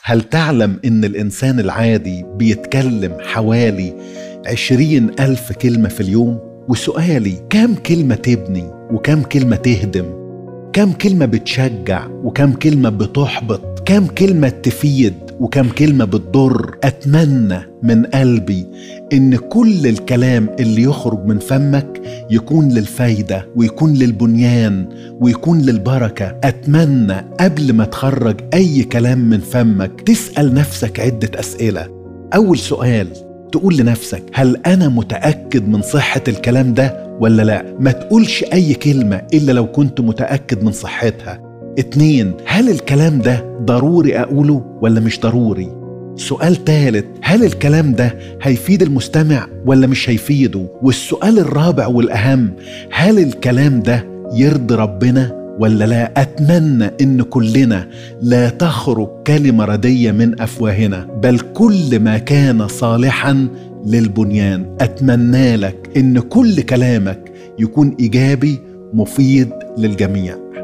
هل تعلم إن الإنسان العادي بيتكلم حوالي عشرين ألف كلمة في اليوم؟ وسؤالي كم كلمة تبني وكم كلمة تهدم؟ كم كلمة بتشجع وكم كلمة بتحبط؟ كم كلمة تفيد وكم كلمة بتضر؟ أتمنى من قلبي إن كل الكلام اللي يخرج من فمك يكون للفايدة ويكون للبنيان ويكون للبركة أتمنى قبل ما تخرج أي كلام من فمك تسأل نفسك عدة أسئلة أول سؤال تقول لنفسك هل أنا متأكد من صحة الكلام ده ولا لا ما تقولش أي كلمة إلا لو كنت متأكد من صحتها اتنين هل الكلام ده ضروري أقوله ولا مش ضروري سؤال ثالث هل الكلام ده هيفيد المستمع ولا مش هيفيده والسؤال الرابع والأهم هل الكلام ده يرضي ربنا ولا لا اتمنى ان كلنا لا تخرج كلمه رديه من افواهنا بل كل ما كان صالحا للبنيان اتمنى لك ان كل كلامك يكون ايجابي مفيد للجميع